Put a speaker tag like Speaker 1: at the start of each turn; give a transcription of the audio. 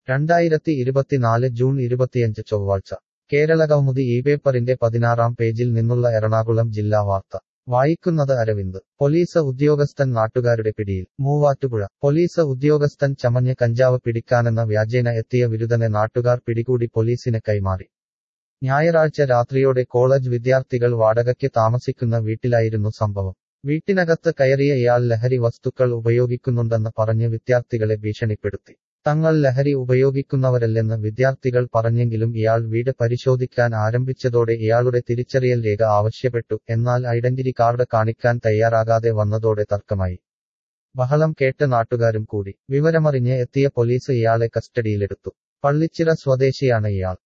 Speaker 1: രണ്ടായിരത്തി ഇരുപത്തിനാല് ജൂൺ ഇരുപത്തിയഞ്ച് ചൊവ്വാഴ്ച കേരള കൗമുദി ഈ പേപ്പറിന്റെ പതിനാറാം പേജിൽ നിന്നുള്ള എറണാകുളം ജില്ലാ വാർത്ത വായിക്കുന്നത് അരവിന്ദ് പോലീസ് ഉദ്യോഗസ്ഥൻ നാട്ടുകാരുടെ പിടിയിൽ മൂവാറ്റുപുഴ പോലീസ് ഉദ്യോഗസ്ഥൻ ചമഞ്ഞ് കഞ്ചാവ് പിടിക്കാനെന്ന വ്യാജേന എത്തിയ വിരുദ്ധനെ നാട്ടുകാർ പിടികൂടി പോലീസിന് കൈമാറി ഞായറാഴ്ച രാത്രിയോടെ കോളേജ് വിദ്യാർത്ഥികൾ വാടകയ്ക്ക് താമസിക്കുന്ന വീട്ടിലായിരുന്നു സംഭവം വീട്ടിനകത്ത് കയറിയ ഇയാൾ ലഹരി വസ്തുക്കൾ ഉപയോഗിക്കുന്നുണ്ടെന്ന് പറഞ്ഞ് വിദ്യാർത്ഥികളെ ഭീഷണിപ്പെടുത്തി തങ്ങൾ ലഹരി ഉപയോഗിക്കുന്നവരല്ലെന്ന് വിദ്യാർത്ഥികൾ പറഞ്ഞെങ്കിലും ഇയാൾ വീട് പരിശോധിക്കാൻ ആരംഭിച്ചതോടെ ഇയാളുടെ തിരിച്ചറിയൽ രേഖ ആവശ്യപ്പെട്ടു എന്നാൽ ഐഡന്റിറ്റി കാർഡ് കാണിക്കാൻ തയ്യാറാകാതെ വന്നതോടെ തർക്കമായി ബഹളം കേട്ട് നാട്ടുകാരും കൂടി വിവരമറിഞ്ഞ് എത്തിയ പോലീസ് ഇയാളെ കസ്റ്റഡിയിലെടുത്തു പള്ളിച്ചിറ സ്വദേശിയാണ് ഇയാൾ